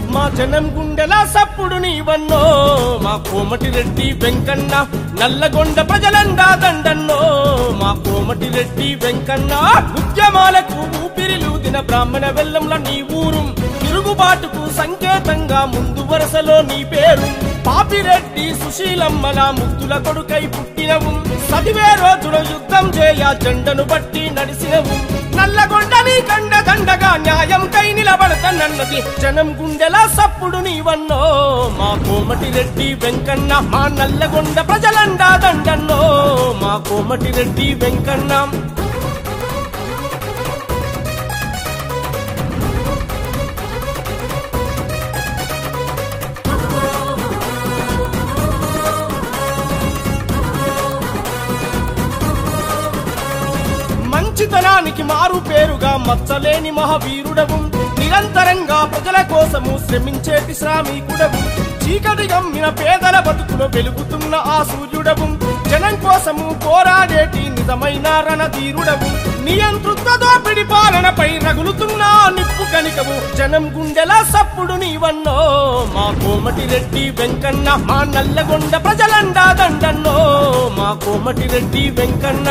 మా జనం గుండెల సప్పుడు నీవన్నో మా కోమటి రెడ్డి వెంకన్న నల్లగొండ ప్రజలండా దండన్నో మా కోమటి రెడ్డి వెంకన్న ఉద్యమాలకు ఊపిరిలూదిన బ్రాహ్మణ వెల్లంల నీ ఊరు తిరుగుబాటుకు సంకేతంగా ముందు వరుసలో నీ పేరు పాపిరెడ్డి సుశీలమ్మల ముద్దుల కొడుకై పుట్టినవు సదివే రోజున యుద్ధం చేయ జెండను బట్టి నడిసినవు నల్లగొండ నీ కండ దండగా న్యాయం కై నిలబడతానన్నది జనం గుండెల సప్పుడు నీవన్నో మా కోమటి రెడ్డి వెంకన్న మా నల్లగొండ ప్రజలండా దండన్నో మా కోమటి రెడ్డి వెంకన్న మంచితనానికి మారు పేరుగా మచ్చలేని మహావీరుడవు నిరంతరంగా ప్రజల కోసము శ్రమించేటి శ్రామికుడవు చీకటి గమ్మిన పేదల బతుకులో వెలుగుతున్న ఆ సూర్యుడవు జనం కోసము పోరాడేటి నిజమైన రణధీరుడవు నియంతృత్వ దోపిడి పాలనపై రగులుతున్న ఆ నిప్పు కనికవు జనం గుండెల సప్పుడు నీవన్నో మా కోమటి రెడ్డి వెంకన్న మా నల్లగొండ ప్రజలండా దండన్నో మా కోమటి రెడ్డి వెంకన్న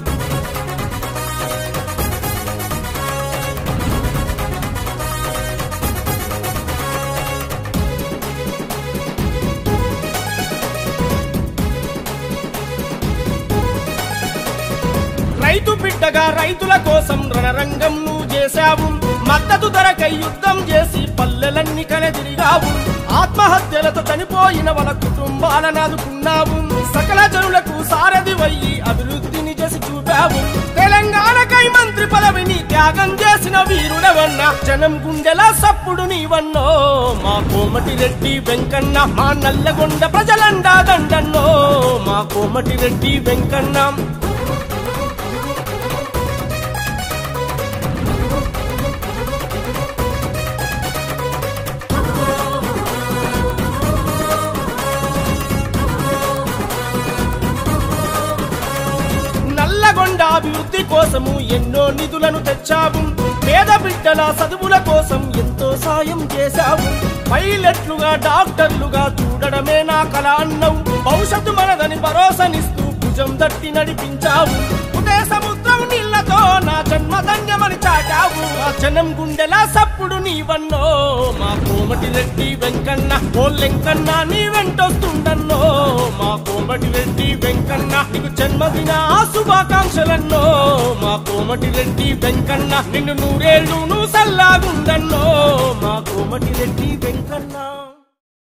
రైతు బిడ్డగా రైతుల కోసం రణరంగం నువ్వు చేశావు మద్దతు ధరకై యుద్ధం చేసి పల్లెలన్నీ కలదిరిగావు ఆత్మహత్యలతో చనిపోయిన వాళ్ళ కుటుంబాలను ఆదుకున్నావు సకల జనులకు సారథి వయ్యి అభివృద్ధిని చేసి చూపావు తెలంగాణకై మంత్రి పదవిని త్యాగం చేసిన వీరుడవన్న జనం గుండెల సప్పుడు నీవన్నో మా కోమటి రెడ్డి వెంకన్న మా నల్లగొండ ప్రజలండా దండన్నో మా కోమటి రెడ్డి వెంకన్న నల్లగొండ అభివృద్ధి కోసము ఎన్నో నిధులను తెచ్చావు పేద బిడ్డల చదువుల కోసం ఎంతో సాయం చేశావు పైలట్లుగా డాక్టర్లుగా చూడడమే నా కళ అన్నవు భవిష్యత్తు మనదని భరోసనిస్తూ భుజం దట్టి నడిపించావు ఉదయ సముద్రం నీళ్లతో నా జన్మ ధన్యమని చాటావు ఆ జనం గుండెల సప్పుడు నీవన్నో మా కోమటి రెడ్డి వెంకన్న ఓ లెంకన్న నీ వెంటొస్తుండన్నో మా కోమటి రెడ్డి వెంకన్న నీకు జన్మదిన శుభాకాంక్షలన్నో మా కోమటి రెడ్డి వెంకన్న నిన్ను నూరేళ్ళు నువ్వు సల్లాగుండన్నో మా కోమటి రెడ్డి వెంకన్న